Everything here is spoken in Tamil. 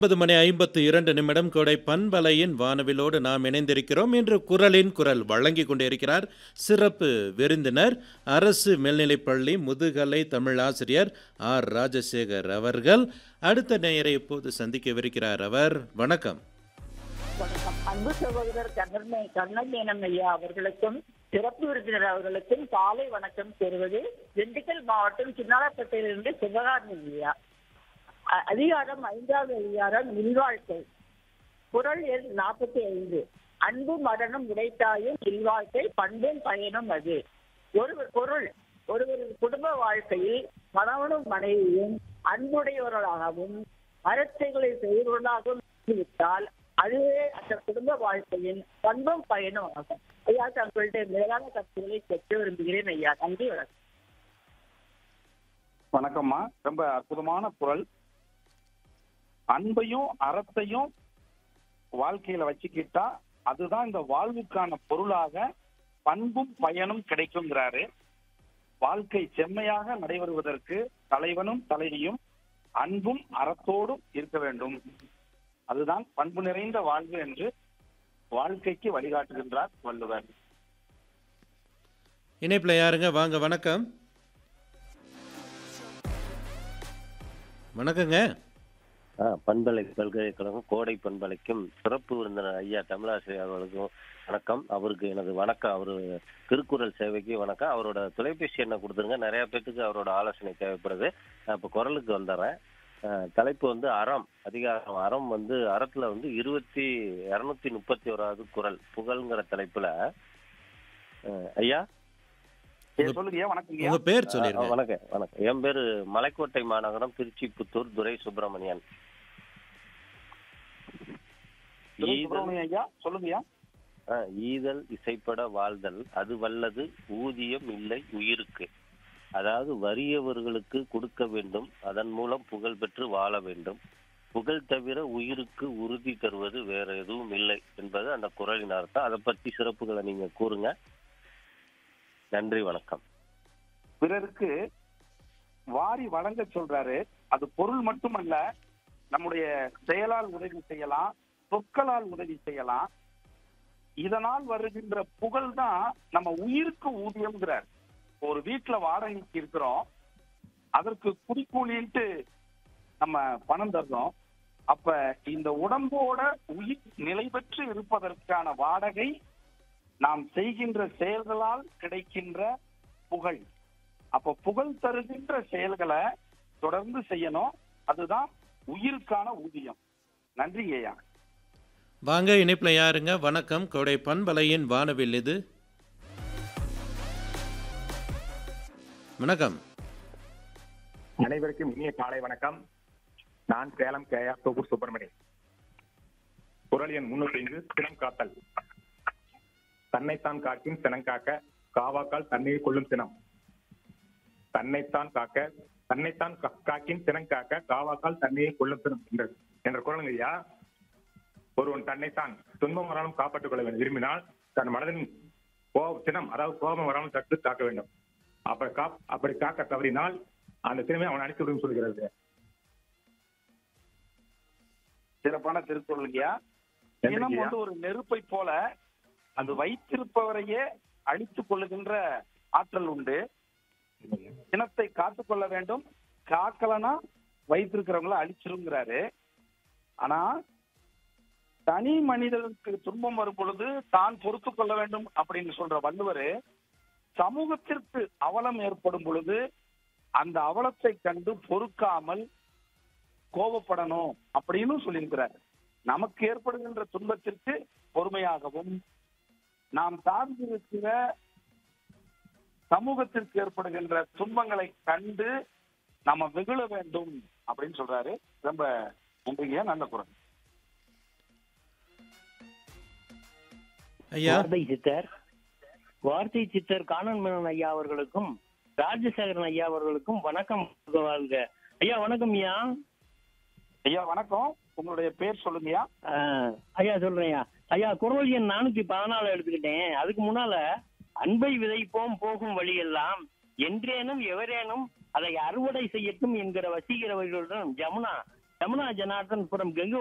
ஒன்பது மணி ஐம்பத்து இரண்டு நிமிடம் கோடை பண்பலையின் வானவிலோடு நாம் இணைந்திருக்கிறோம் இன்று குரலின் குரல் வழங்கி கொண்டிருக்கிறார் சிறப்பு விருந்தினர் அரசு மேல்நிலைப்பள்ளி முதுகலை தமிழாசிரியர் ஆர் ராஜசேகர் அவர்கள் அடுத்த நேயரை இப்போது சந்திக்கவிருக்கிறார் அவர் வணக்கம் வணக்கம் அன்பு சகோதரர் கண்ணன் கண்ணன் ஐயா அவர்களுக்கும் சிறப்பு விருந்தினர் அவர்களுக்கும் காலை வணக்கம் பெறுவது திண்டுக்கல் மாவட்டம் சின்னாலப்பேட்டையிலிருந்து சிவகாமி ஐயா அ- அதிகாரம் ஐந்தாவது அதிகாரம் இல்வாழ்க்கை குரல் எண் நாற்பத்தி ஐந்து அன்பு மரணம் உடைத்தாயும் இல்வாழ்க்கை பண்பும் பயனும் அது ஒரு பொருள் ஒருவரின் குடும்ப வாழ்க்கையில் கணவனும் மனைவியும் அன்புடையவர்களாகவும் அறத்தைகளை செய்வர்களாகவும் விட்டால் அதுவே அந்த குடும்ப வாழ்க்கையின் பண்பும் பயனும் ஆகும் ஐயா தங்களுடைய மேலான கருத்துக்களை பெற்று விரும்புகிறேன் ஐயா நன்றி வணக்கம் வணக்கம்மா ரொம்ப அற்புதமான குரல் அன்பையும் அறத்தையும் வாழ்க்கையில வச்சுக்கிட்டா அதுதான் இந்த வாழ்வுக்கான பொருளாக பண்பும் பயனும் கிடைக்குங்கிறாரு வாழ்க்கை செம்மையாக நடைபெறுவதற்கு தலைவனும் தலைவியும் அன்பும் அறத்தோடும் இருக்க வேண்டும் அதுதான் பண்பு நிறைந்த வாழ்வு என்று வாழ்க்கைக்கு வழிகாட்டுகின்றார் வள்ளுவர் இணைப்பில் யாருங்க வாங்க வணக்கம் வணக்கங்க ஆ, பண்பலை பல்கலைக்கழகம் கோடை பண்பலைக்கும் சிறப்பு விருந்தினர் ஐயா தமிழாசிரியர் அவர்களுக்கும் வணக்கம் அவருக்கு எனது வணக்கம் அவரு திருக்குறள் சேவைக்கு வணக்கம் அவரோட தொலைபேசி எண்ணை கொடுத்துருங்க நிறைய பேத்துக்கு அவரோட ஆலோசனை தேவைப்படுது நான் இப்போ குரலுக்கு வந்துடுறேன் ஆ, தலைப்பு வந்து அறம் அதிகாரம் அறம் வந்து அறத்துல வந்து இருபத்தி இரநூத்தி முப்பத்தி ஓராவது குரல் புகழ்ங்கிற தலைப்புல ஆ, ஐயா சரி, சொல்லுங்கய்யா வணக்கங்கய்யா உங்க பேர் ஆ, சொல்லிருங்க வணக்கம் வணக்கம் என் பேரு மலைக்கோட்டை மாநகரம் திருச்சி புத்தூர் துரை சுப்பிரமணியன் திரு ஈதல் சுப்பிரமணியம் ஐயா சொல்லுங்கய்யா ஆ, ஈதல் இசைப்பட வாழ்தல் அது வல்லது ஊதியம் இல்லை உயிருக்கு அதாவது வறியவர்களுக்கு கொடுக்க வேண்டும் அதன் மூலம் புகழ் பெற்று வாழ வேண்டும் புகழ் தவிர உயிருக்கு உறுதி தருவது வேற எதுவும் இல்லை என்பது அந்த குரலின் அர்த்தம் அதை பற்றி சிறப்புகளை நீங்க கூறுங்க நன்றி வணக்கம் பிறருக்கு வாரி வழங்க சொல்றாரு அது பொருள் மட்டுமல்ல நம்முடைய செயலால் உதவி செய்யலாம் சொற்களால் உதவி செய்யலாம் இதனால் வருகின்ற புகழ் தான் நம்ம உயிருக்கு ஊதியம்ங்கிறார் ஒரு வீட்டுல வாடகைக்கு இருக்கிறோம் அதற்கு குடிக்கூலின்ட்டு நம்ம பணம் தர்றோம் அப்ப இந்த உடம்போட உயிர் நிலை பெற்று இருப்பதற்கான வாடகை நாம் செய்கின்ற செயல்களால் கிடைக்கின்ற புகழ் அப்ப புகழ் தருகின்ற செயல்களை தொடர்ந்து செய்யணும் அதுதான் உயிருக்கான ஊதியம் நன்றி ஐயா வாங்க இணைப்பில் யாருங்க வணக்கம் கோடை பண்பலையின் வானவில் இது வணக்கம் அனைவருக்கும் இனிய காலை வணக்கம் நான் சேலம் கே ஆர் தொகுர் சுப்பிரமணி குரல் எண் முன்னூத்தி ஐந்து சினம் காத்தல் தன்னைத்தான் காக்கின் சினம் காக்க காவாக்கால் தண்ணீர் கொள்ளும் சினம் தன்னைத்தான் காக்க தன்னைத்தான் கா- காக்கின் சினம் காக்க காவாக்கால் தண்ணீரை கொள்ளும் சினம் என்ற என்ற குரலுங்க ஐயா ஒருவன் தன்னைத்தான் துன்பம் வராமல் காப்பாற்றிக் கொள்ள வேண்டும் விரும்பினால் தன் மனதின் கோ சினம் அதாவது கோபம் வராமல் தடுத்து காக்க வேண்டும் அப்படி காப் அப்படி காக்க தவறினால் அந்த சினமே அவன் அடித்து விடும் சொல்கிறது சிறப்பான திருக்குறள்ங்கய்யா நன்றி இனம் ஐயா. வந்து ஒரு நெருப்பை போல அது வைத்திருப்பவரையே அழித்துக் கொள்ளுகின்ற ஆற்றல் உண்டு இனத்தை காத்துக் கொள்ள வேண்டும் காக்கலனா வைத்திருக்கிறவங்கள அழிச்சிருங்கிறாரு ஆனா தனி மனிதனுக்கு துன்பம் வரும் பொழுது தான் பொறுத்துக் கொள்ள வேண்டும் அப்படின்னு சொல்ற வள்ளுவர் சமூகத்திற்கு அவலம் ஏற்படும் பொழுது அந்த அவலத்தை கண்டு பொறுக்காமல் கோபப்படணும் அப்படின்னு சொல்லியிருக்கிறார் நமக்கு ஏற்படுகின்ற துன்பத்திற்கு பொறுமையாகவும் நாம் சார்ந்திருக்கிற சமூகத்திற்கு ஏற்படுகின்ற துன்பங்களை கண்டு நம்ம வெகுள வேண்டும் அப்படின்னு சொல்றாரு ரொம்ப நன்றிங்க நல்ல குரல் ஐயா வார்த்தை சித்தர் வார்த்தை சித்தர் காணன் மேனன் ஐயா அவர்களுக்கும் ராஜசேகரன் ஐயா அவர்களுக்கும் வணக்கம் வாழ்க ஐயா வணக்கம் ஐயா ஐயா வணக்கம் உங்களுடைய பேர் சொல்லுங்கய்யா ஆஹ், ஐயா சொல்றேன் ஐயா ஐயா குரல் எண் நானூத்தி பதினாலு எடுத்துக்கிட்டேன் அதுக்கு முன்னால அன்பை விதைப்போம் போகும் வழியெல்லாம் என்றேனும் எவரேனும் அதை அறுவடை செய்யட்டும் என்கிற வசீகரவர்களுடன் ஜமுனா யமுனா ஜனார்தன் புறம் கெங்கு